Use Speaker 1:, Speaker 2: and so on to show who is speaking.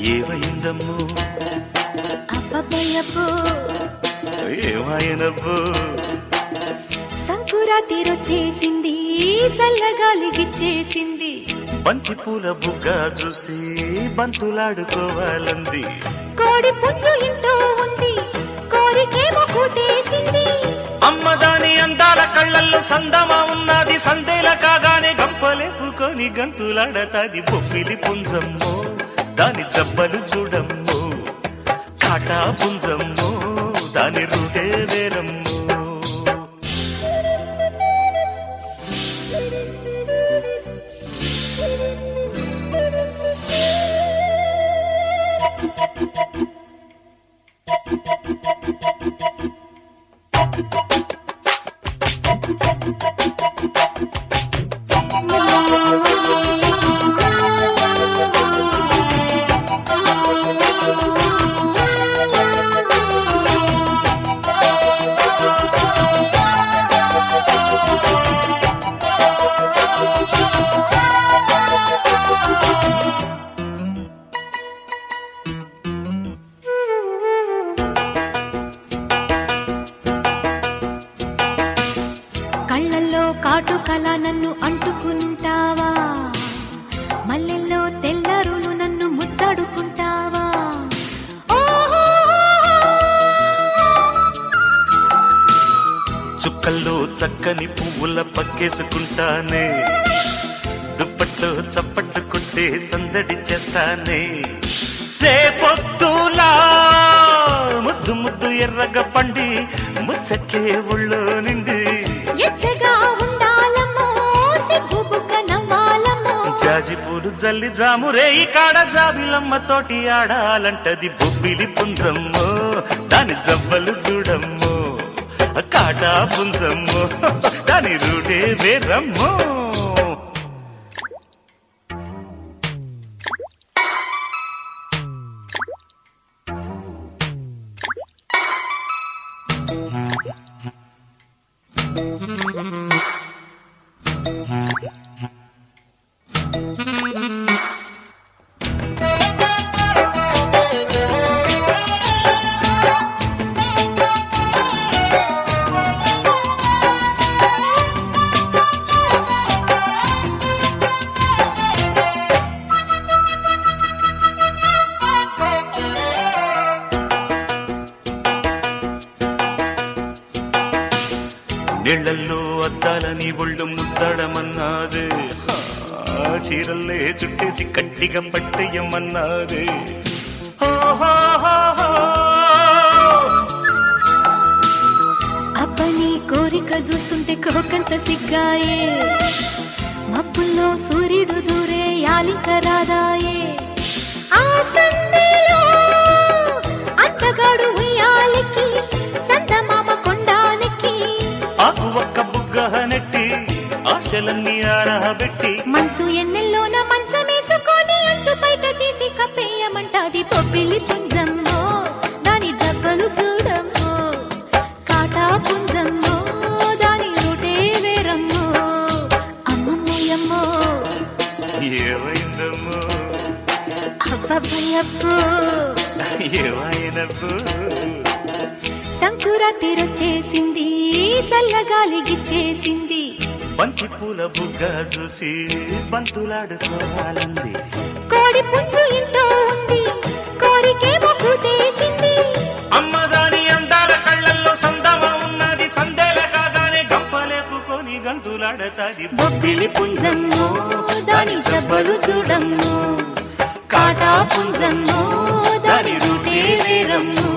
Speaker 1: ఏమైందమ్మో
Speaker 2: అబ్బబ్బయ్యబ్బో
Speaker 1: ఏమాయనబ్బో
Speaker 2: సంకురాతి రొచ్చేసింది చల్లగాలి గిచ్చేసింది
Speaker 1: బంతి పూల బుగ్గ చూసి బంతులాడుకోవాలంది
Speaker 2: కోడి పుంజు ఇంటో ఉంది కోరికేమో పూటేసింది
Speaker 1: అమ్మ దాని అందాల కళ్ళల్లో సందమా ఉన్నది సందేల కాగానే గంపలేపుకొని గంతులాడతాది బొప్పిలి పుంజమ్మో దాని జబ్బలు చూడమ్మో కాటా పుంజమ్మో దాని రూటే వేరమ్మో
Speaker 2: కళ్ళల్లో కాటుకల నన్ను అంటుకుంటావా మల్లెల్లో తెల్లరులు నన్ను ముద్దడుకుంటావా ఓహో
Speaker 1: చుక్కల్లో చక్కని పువ్వుల పక్కేసుకుంటానే దుప్పట్లో చప్పట్లు కొట్టే సందడి చేస్తానే రేపొద్దులా ముద్దు ముద్దు ఎర్రగ పండి ముచ్చట్లే ఒళ్ళో నిండి
Speaker 2: ఎచ్చగా ఉండాలమ్మో సిగ్గు బుగ్గ నవ్వాలమ్మో
Speaker 1: జాజి పూలు జల్లి జామురే ఈ కాడ జాబిలమ్మ తోటి ఆడాలంటది బొబ్బిలి పుంజమ్మో దాని జవ్వలు చూడమ్మో కాటా పుంజమ్మో దాని రూడే వేరమ్మో నీళ్లల్లో అద్దాలని ఒళ్ళు ముద్దడమన్నాదే ఆ చీరల్లే చుట్టేసి కట్టిగా పట్టేయమన్నాదే ఓహోహోహో.
Speaker 2: అబ్బని కోరిక చూస్తుంటే కోకంత సిగ్గాయే మబ్బుల్లో సూర్యుడు దూరే యాలిక రాదాయే ఆ సందేలో అంతగాడు ఉయ్యాలికి చందమామ కొండానికి
Speaker 1: ఆకు ఒక్క బుగ్గ నెట్టి ఆశలన్నీ ఆరబెట్టి
Speaker 2: మంచు ఎన్నెల్లోన మంచమేసుకొని అంచు బయట తీసి కప్పేయమంటాది పొబ్బిలి పుంజమ్మో దాని జబ్బలు చూడమ్మో కాటా పుంజమ్మో దాని రూటే వేరమ్మో అమ్మమ్మయ్యమ్మో
Speaker 1: ఏమైందమ్మో
Speaker 2: అబ్బబ్బయ్యబ్బో
Speaker 1: ఏమైనబ్బో
Speaker 2: సంకురాతి రొచ్చేసింది చల్లగాలి గిచ్చేసింది
Speaker 1: బంతి పూల బుగ్గ చూసి బంతులాడుకోవాలంది
Speaker 2: కోడి పుంజు ఇంట్లో ఉంది కోరికేమో పూటేసింది
Speaker 1: అమ్మదాని అందాల కళ్ళల్లో సందమా ఉన్నది సందేల కాగానే గంపలేపుకొని గంతులాడతాది
Speaker 2: బొబ్బిలి పుంజమ్మో దాని జబ్బలు చూడమ్మో కాటా పుంజమ్మో దాని రూటే వేరమ్మో